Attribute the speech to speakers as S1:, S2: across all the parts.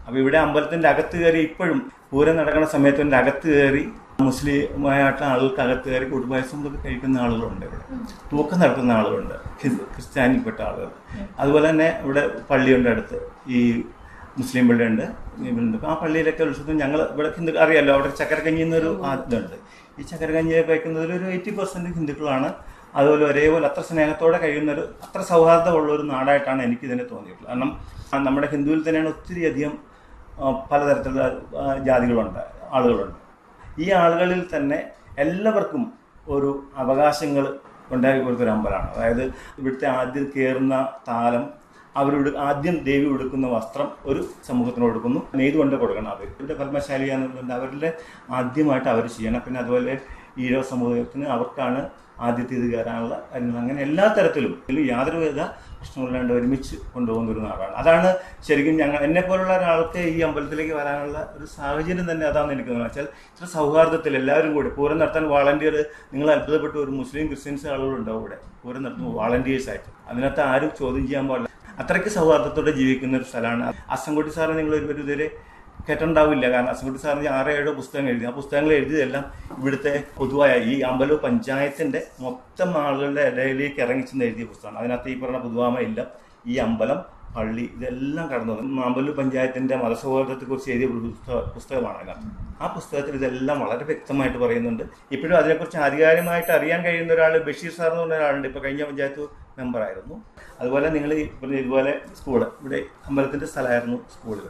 S1: അപ്പൊ ഇവിടെ അമ്പലത്തിന്റെ അകത്ത് കയറി ഇപ്പോഴും പൂരം നടക്കുന്ന സമയത്തിന്റെ അകത്ത് കയറി മുസ്ലിമായിട്ടുള്ള ആളുകൾക്ക് അകത്ത് കയറി കുടുംബായസം ഒക്കെ കഴിക്കുന്ന ആളുകളുണ്ട് ഇവിടെ തൂക്കം നടത്തുന്ന ആളുകളുണ്ട് ഹിന്ദു- ക്രിസ്ത്യാനിപ്പെട്ട ആളുകൾ അതുപോലെ തന്നെ ഇവിടെ പള്ളിയുണ്ട് അടുത്ത് ഈ മുസ്ലിം പള്ളിയുണ്ട് ഇവരുണ്ട് ആ പള്ളിയിലൊക്കെ ഉത്സവത്തിന് ഞങ്ങൾ ഇവിടെ ഹിന്ദു അറിയാലോ അവിടെ ചക്കരക്കഞ്ഞി എന്നൊരു ആ ഇതുണ്ട് ഈ ചക്കരക്കഞ്ഞിയൊക്കെ കഴിക്കുന്നതിൽ ഒരു എയ്റ്റി പെർസെന്റ് ഹിന്ദുക്കളാണ് അതുപോലെ ഒരേപോലെ അത്ര സ്നേഹത്തോടെ കഴിയുന്ന ഒരു അത്ര സൗഹാർദ്ദമുള്ള ഒരു നാടായിട്ടാണ് എനിക്കിതിനെ തോന്നിയിട്ടുള്ളത് കാരണം ആ നമ്മുടെ ഹിന്ദുവിൽ തന്നെയാണ് ഒത്തിരി അധികം ആ, പലതരത്തിലുള്ള ആ, ജാതികളുണ്ട് ആളുകളുണ്ട് ഈ ആളുകളിൽ തന്നെ എല്ലാവർക്കും ഒരു അവകാശങ്ങൾ ഉണ്ടാക്കി കൊടുത്തൊരു അമ്പലമാണ് അതായത് ഇവിടുത്തെ ആദ്യം കയറുന്ന താലം അവരുടെ ആദ്യം ദേവി ഉടുക്കുന്ന വസ്ത്രം ഒരു സമൂഹത്തിന് കൊടുക്കുന്നു നെയ്ത് കൊണ്ട് കൊടുക്കണം അവർ ഇവിടെ പത്മശാലി എന്നുള്ളത് അവരുടെ ആദ്യമായിട്ട് അവർ ചെയ്യണം പിന്നെ അതുപോലെ ഈഴവ സമൂഹത്തിന് അവർക്കാണ് ആദ്യത്തെ ഇത് കയറാനുള്ള കാര്യങ്ങൾ അങ്ങനെ എല്ലാ തരത്തിലും ഇതിൽ യാതൊരു വിധ പ്രശ്നങ്ങളില്ലാണ്ട് ഒരുമിച്ച് കൊണ്ടുപോകുന്ന ഒരു നാടാണ് അതാണ് ശരിക്കും ഞങ്ങൾ എന്നെ പോലുള്ള ഒരാൾക്ക് ഈ അമ്പലത്തിലേക്ക് വരാനുള്ള ഒരു സാഹചര്യം തന്നെ അതാണെന്ന് എനിക്ക് തോന്നുന്നത് വെച്ചാൽ ഇത്ര സൗഹാർദ്ദത്തിൽ എല്ലാവരും കൂടി പൂരം നടത്താൻ വാളണ്ടിയർ നിങ്ങൾ അത്ഭുതപ്പെട്ട ഒരു മുസ്ലിം ക്രിസ്ത്യൻസ് ആളുകളുണ്ടാവും ഇവിടെ പൂരം നടത്തുമ്പോൾ വാളണ്ടിയേഴ്സ് ആയിട്ട് അതിനകത്ത് ആരും ചോദ്യം ചെയ്യാൻ പാടില്ല അത്രയ്ക്ക് സൗഹാർദ്ദത്തോടെ ജീവിക്കുന്ന ഒരു സ്ഥലമാണ് അസംകുട്ടി സാറ് നിങ്ങൾ ഒരു ഇതുവരെ കേട്ടിട്ടുണ്ടാവില്ല കാരണം അസംകുട്ടി സാറിന് ആറോ ഏഴോ പുസ്തകങ്ങൾ എഴുതി ആ പുസ്തകങ്ങൾ എഴുതിയതെല്ലാം ഇവിടുത്തെ പൊതുവായ ഈ അമ്പലൂർ പഞ്ചായത്തിന്റെ മൊത്തം ആളുകളുടെ ഇടയിലേക്ക് ഇറങ്ങിച്ചെന്ന് എഴുതിയ പുസ്തകമാണ് അതിനകത്ത് ഈ പറഞ്ഞ പുതുവാമ ഇല്ല ഈ അമ്പലം പള്ളി ഇതെല്ലാം കടന്നു വന്നു അമ്പലൂർ പഞ്ചായത്തിന്റെ മതസൗഹാർദ്ദത്തെക്കുറിച്ച് എഴുതിയ ഒരു പുസ്തക പുസ്തകമാണ് അതിനകത്ത് ആ പുസ്തകത്തിൽ ഇതെല്ലാം വളരെ വ്യക്തമായിട്ട് പറയുന്നുണ്ട് ഇപ്പോഴും അതിനെക്കുറിച്ച് ആധികാരികമായിട്ട് അറിയാൻ കഴിയുന്ന ഒരാൾ ബഷീർ സാർ എന്ന് പറഞ്ഞ ഒരാളുണ്ട് ഇപ്പോൾ കഴിഞ്ഞ പഞ്ചായത്ത് മെമ്പറായിരുന്നു അതുപോലെ നിങ്ങൾ ഈ പറഞ്ഞ ഇതുപോലെ സ്കൂള് ഇവിടെ അമ്പലത്തിന്റെ സ്ഥലമായിരുന്നു സ്കൂളുകൾ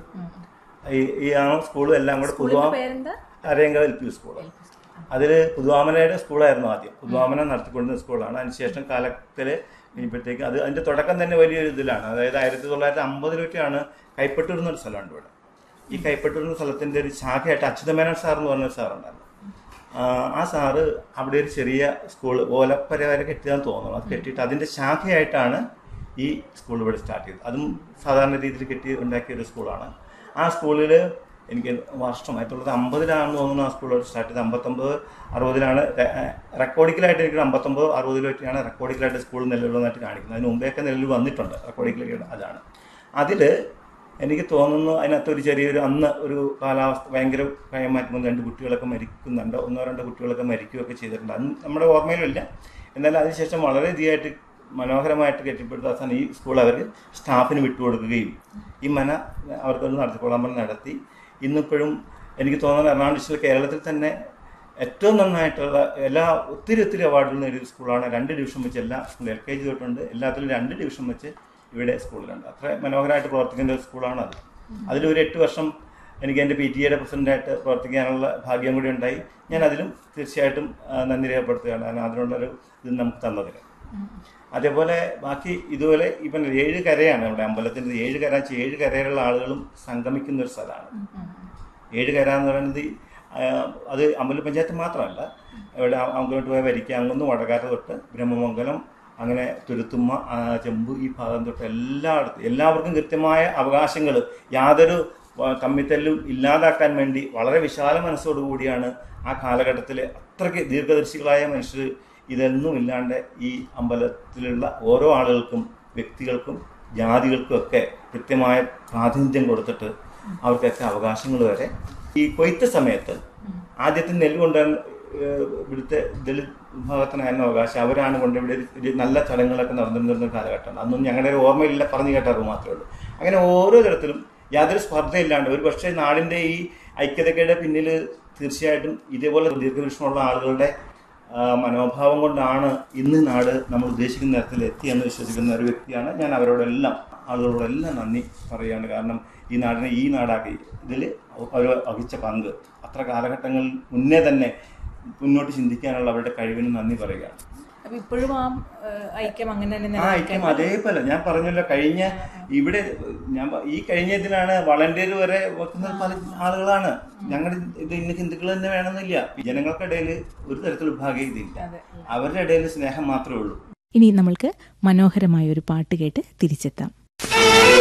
S1: ഈ ഈ ആ സ്കൂളും എല്ലാം കൂടെ പുതുവാ
S2: പേരെന്താ
S1: അരയങ്കാവ് എൽ പി സ്കൂള് അതിൽ പുതുവാമനയുടെ സ്കൂളായിരുന്നു ആദ്യം പുതുവാമന നടത്തിക്കൊണ്ടിരുന്ന സ്കൂളാണ് അതിനുശേഷം കാലത്തിൽ കഴിഞ്ഞപ്പോഴത്തേക്ക് അത് അതിന്റെ തുടക്കം തന്നെ വലിയൊരു ഇതിലാണ് അതായത് ആയിരത്തി തൊള്ളായിരത്തി അമ്പതിലൊക്കെയാണ് കൈപ്പറ്റൂർ എന്നൊരു സ്ഥലമുണ്ട് ഇവിടെ ഈ കൈപ്പറ്റൂർ എന്ന സ്ഥലത്തിന്റെ ഒരു ശാഖയായിട്ട് അച്യുതമേനോൻ സാർ എന്ന് പറഞ്ഞ സാറുണ്ടായിരുന്നു ആ, ആ സാറ് അവിടെ ഒരു ചെറിയ സ്കൂൾ ഓലപ്പര വരെ കെട്ടിയതെന്ന് തോന്നുന്നു അത് കെട്ടിയിട്ട് അതിന്റെ ശാഖയായിട്ടാണ് ഈ സ്കൂൾ ഇവിടെ സ്റ്റാർട്ട് ചെയ്തത് അതും സാധാരണ രീതിയിൽ കെട്ടി ഉണ്ടാക്കിയ ഒരു സ്കൂളാണ് ആ സ്കൂളിൽ എനിക്ക് വർഷം ആയിരത്തി തൊള്ളായിരത്തി അമ്പതിലാണെന്ന് തോന്നുന്നു ആ സ്കൂൾ സ്റ്റാർട്ട് ചെയ്തത് അമ്പത്തൊമ്പത് അറുപതിലാണ് റെക്കോർഡിക്കലായിട്ട് എനിക്ക് അമ്പത്തൊമ്പത് അറുപതിലൊക്കെയാണ് റെക്കോർഡിക്കലായിട്ട് സ്കൂൾ നിലവിലുള്ളതായിട്ട് കാണിക്കുന്നത് അതിന് മുമ്പേയൊക്കെ നിലവിൽ വന്നിട്ടുണ്ട് റെക്കോർഡിക്കലൊക്കെ അതാണ് അതിൽ എനിക്ക് തോന്നുന്നു അതിനകത്ത് ഒരു ചെറിയൊരു അന്ന് ഒരു കാലാവസ്ഥ ഭയങ്കര ഭയമാറ്റം വന്ന് രണ്ട് കുട്ടികളൊക്കെ മരിക്കുന്നുണ്ട് ഒന്നോ രണ്ടോ കുട്ടികളൊക്കെ മരിക്കുകയൊക്കെ ചെയ്തിട്ടുണ്ട് അന്ന് നമ്മുടെ ഓർമ്മയിലില്ല എന്നാൽ അതിനുശേഷം വളരെ ഇതായിട്ട് മനോഹരമായിട്ട് കെട്ടിപ്പടുത്ത അവസാനം ഈ സ്കൂൾ അവർ സ്റ്റാഫിന് വിട്ടുകൊടുക്കുകയും ഈ മന അവർക്കൊന്ന് നടത്തിക്കോളാൻ പറഞ്ഞ് നടത്തി ഇന്നിപ്പോഴും എനിക്ക് തോന്നുന്നത് എറണാകുളം ഡിസ്ട്രിക്ട് കേരളത്തിൽ തന്നെ ഏറ്റവും നന്നായിട്ടുള്ള എല്ലാ ഒത്തിരി ഒത്തിരി അവാർഡുകൾ നേടിയ സ്കൂളാണ് രണ്ട് ഡിവിഷൻ വെച്ച് എല്ലാ സ്കൂളും എൽ കെ ജി തൊട്ടുണ്ട് എല്ലാത്തിലും രണ്ട് ഡിവിഷൻ വെച്ച് ഇവിടെ സ്കൂളിലുണ്ട് അത്ര മനോഹരമായിട്ട് പ്രവർത്തിക്കുന്ന ഒരു സ്കൂളാണ് അത് അതിലൊരു എട്ട് വർഷം എനിക്ക് എൻ്റെ പി ടി എയുടെ പ്രസിഡൻ്റായിട്ട് പ്രവർത്തിക്കാനുള്ള ഭാഗ്യം കൂടി ഉണ്ടായി ഞാൻ അതിലും തീർച്ചയായിട്ടും ആ, നന്ദി രേഖപ്പെടുത്തുകയാണ് കാരണം അതിനുള്ളൊരു ഇത് നമുക്ക് തന്നതിന് അതേപോലെ ബാക്കി ഇതുപോലെ ഇപ്പം ഏഴ് കരയാണ് നമ്മുടെ അമ്പലത്തിൻ്റെ ഏഴ് കര വെച്ചാൽ ഏഴ് കരയിലുള്ള ആളുകളും സംഗമിക്കുന്ന ഒരു സ്ഥലമാണ് ഏഴ് കര എന്ന് പറയുന്നത് ഈ, ആ, അത് അമ്പല പഞ്ചായത്ത് മാത്രമല്ല ഇവിടെ അങ്ങോട്ട് പോയ വരിക്കാങ്ങുന്ന് വടകാര തൊട്ട് ബ്രഹ്മമംഗലം അങ്ങനെ തുരുത്തുമ്മ ആ, ചെമ്പ് ഈ ഭാഗം തൊട്ട് എല്ലായിടത്തും എല്ലാവർക്കും കൃത്യമായ അവകാശങ്ങൾ യാതൊരു വ- തമ്മിത്തല്ലും ഇല്ലാതാക്കാൻ വേണ്ടി വളരെ വിശാല മനസ്സോടുകൂടിയാണ് ആ കാലഘട്ടത്തിൽ അത്രയ്ക്ക് ദീർഘദർശികളായ മനുഷ്യർ ഇതൊന്നും ഇല്ലാണ്ട് ഈ അമ്പലത്തിലുള്ള ഓരോ ആളുകൾക്കും വ്യക്തികൾക്കും ജാതികൾക്കും ഒക്കെ കൃത്യമായ പ്രാതിനിധ്യം കൊടുത്തിട്ട് അവർക്കൊക്കെ അവകാശങ്ങൾ വരെ ഈ കൊയ്ത്ത് സമയത്ത് ആദ്യത്തെ നെല്ല് കൊണ്ടുവരാൻ ഏഹ്, ഇവിടുത്തെ ദളിത് വിഭാഗത്തിനായിരുന്നു അവകാശം അവരാണ് കൊണ്ട് ഇവിടെ ഒരു- ഒരു നല്ല ചടങ്ങുകളൊക്കെ നടന്നിരുന്ന ഒരു കാലഘട്ടമാണ് അതൊന്നും ഞങ്ങളുടെ ഒരു ഓർമ്മയില്ല പറഞ്ഞു കേട്ട അറിവ് മാത്രമേ ഉള്ളൂ അങ്ങനെ ഓരോ തരത്തിലും യാതൊരു സ്പർദ്ധയില്ലാണ്ട് ഒരു പക്ഷേ നാടിൻ്റെ ഈ ഐക്യതയുടെ പിന്നിൽ തീർച്ചയായിട്ടും ഇതേപോലെ ദീർഘവീക്ഷണമുള്ള ആളുകളുടെ ആ, മനോഭാവം കൊണ്ടാണ് ഇന്ന് നാട് നമ്മൾ ഉദ്ദേശിക്കുന്ന തരത്തിൽ എത്തിയെന്ന് വിശ്വസിക്കുന്ന ഒരു വ്യക്തിയാണ് ഞാൻ അവരോടെല്ലാം ആളുകളോടെല്ലാം നന്ദി പറയുകയാണ് കാരണം ഈ നാടിനെ ഈ നാടാക്കി ഇതിൽ അവർ വഹിച്ച പങ്ക് അത്ര കാലഘട്ടങ്ങളിൽ മുന്നേ തന്നെ മുന്നോട്ട് ചിന്തിക്കാനുള്ള അവരുടെ കഴിവിന് നന്ദി പറയുകയാണ്
S2: അപ്പൊ ഇപ്പോഴും ആ ഏഹ്, ഐക്യം അങ്ങനെ തന്നെ
S1: ആ ഐക്യം അതേപോലെ ഞാൻ പറഞ്ഞല്ലോ കഴിഞ്ഞ ഇവിടെ ഞാൻ പ- ഈ കഴിഞ്ഞ ഇതിലാണ് വളണ്ടിയർ വരെ വെക്കുന്ന പല ആളുകളാണ് ഞങ്ങളുടെ ഇത് ഇന്ന ഹിന്ദുക്കൾ തന്നെ വേണമെന്നില്ല ജനങ്ങൾക്കിടയിൽ ഒരു തരത്തിലുള്ള ഭാഗ്യതയില്ല
S2: അതെ.
S1: അവരുടെ ഇടയിൽ സ്നേഹം മാത്രമേ ഉള്ളൂ
S3: ഇനി നമ്മൾക്ക് മനോഹരമായ ഒരു പാട്ട് കേട്ട് തിരിച്ചെത്താം